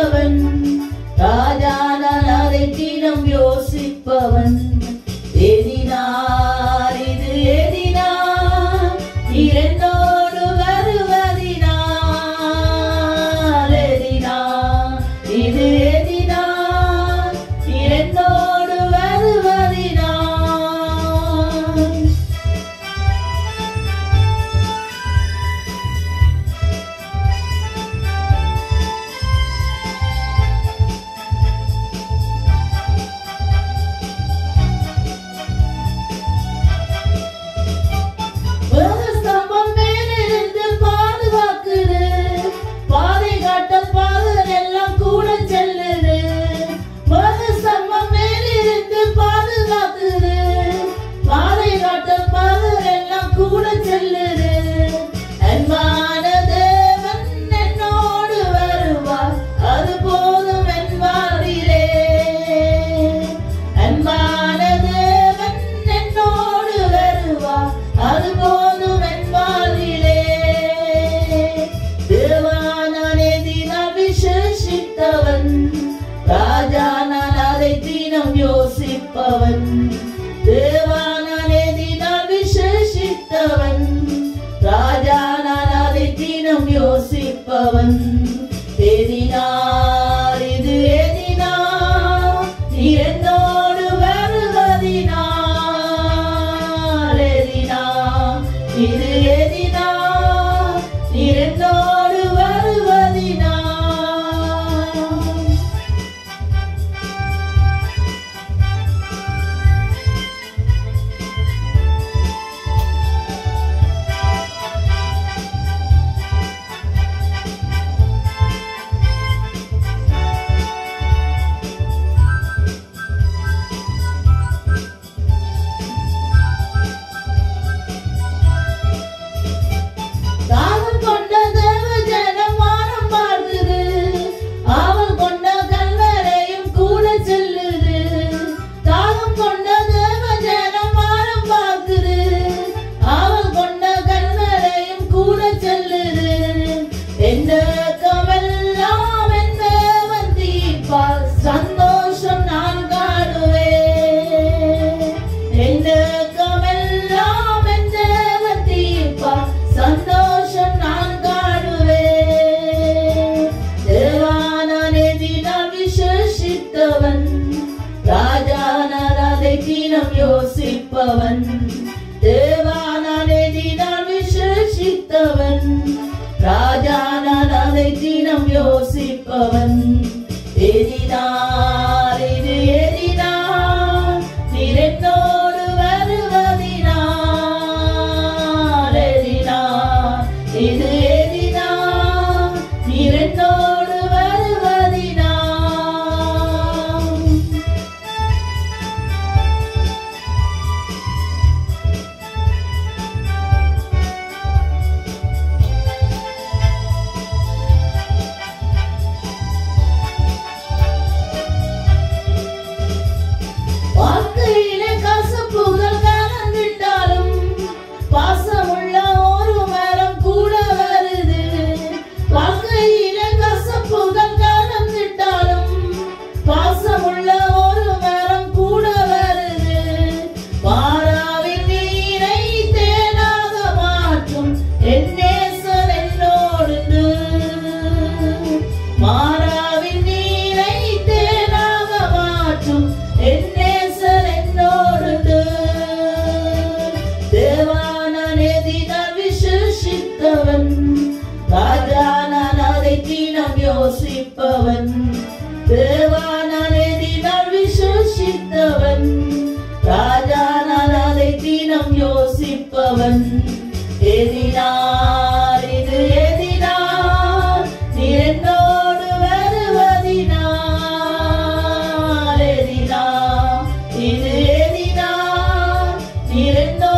விசுவசித்தவன் ராஜா நான் அதை தினம் யோசிப்பவன் எதினார் இது எதினார் இரண்டோடு வருவதினார் எதினார் இது எதினார் இரண்டோடு வருவதினார் ஸ்தம்பம் மேலிருந்து பாதுகாக்குது பாதை காட்ட பாதர் எல்லாம் கூட செல்லுது ஸ்தம்பம் மேலிருந்து பாதுகாக்குது பாதை காட்ட பாதர் எல்லாம் கூட செல்லுது அன்பான தேவன் என்னோடு வருவார் அது போதும் என் வாழ்விலே அன்பான தேவன் என்னோடு வருவார் அது போதும் என் வாழ்விலே தேவானானே தினம் விசேஷித்தவன் ராஜா நான் அதை தினம் யோசிப்பவன் தேவானானே தினம் விசேஷித்தவன் ராஜா நான் அதை தினம் யோசிப்பவன் எதினார் இது எதினார் நீ என்னோடு வருவதினார் எதினார் இது எதினார் நீ என்னோடு வருவதினார் தாகம் கொண்ட தேவ ஜனம் வானம் பார்க்குது ஆவல் கொண்ட கல்வரையும் கூட செல்லுது தாகம் கொண்ட தேவ ஜனம் வானம் பார்க்குது ஆவல் கொண்ட கல்வரையும் கூட செல்லுது என்ன கமெல்லாம் என்ன தீர்ப்பார் சந்தோஷம் நான் காணுவேன் என்ன கமெல்லாம் என்ன தீர்ப்பார் சந்தோஷம் நான் காணுவேன் தேவானே தினம் விசேஷித்தவன் ராஜா நான் அதை தினம் யோசிப்பவன் தேவானே தினம் விசேஷித்தவன் ராஜா நான் அதை தினம் யோசிப்பவன் எதினார் இது எதினார் நிறத்தோடு வருவதினார் எதினார் இது எதினார் நிறத்தோடு வருவதினார் வாழ்க்கையிலே கசப்புகள் கலந்துட்டாலும் பாசமுள்ள ஒரு மரம் கூட வருது வாழ்க்கையிலே கசப்புகள் கலந்துட்டாலும் பாசமுள்ள ஒரு மரம் கூட வருது மாறாவின் நீரை தேனாக மாற்றும் என் நேசர் என்னோடு மாறாவின் நீரை தேனாக மாற்றும் என் நேசர் என்னோடு தேவானே தினம் விசேஷித்தவன் ராஜா நான் அதை தினம் யோசிப்பவன் தேவானே தினம் விசேஷித்தவன் ராஜா நான் அதை தினம் யோசிப்பவன் எதினார் இது எதினார் நீ என்னோடு வருவதினார் எதினார் இது எதினார் நீ என்னோடு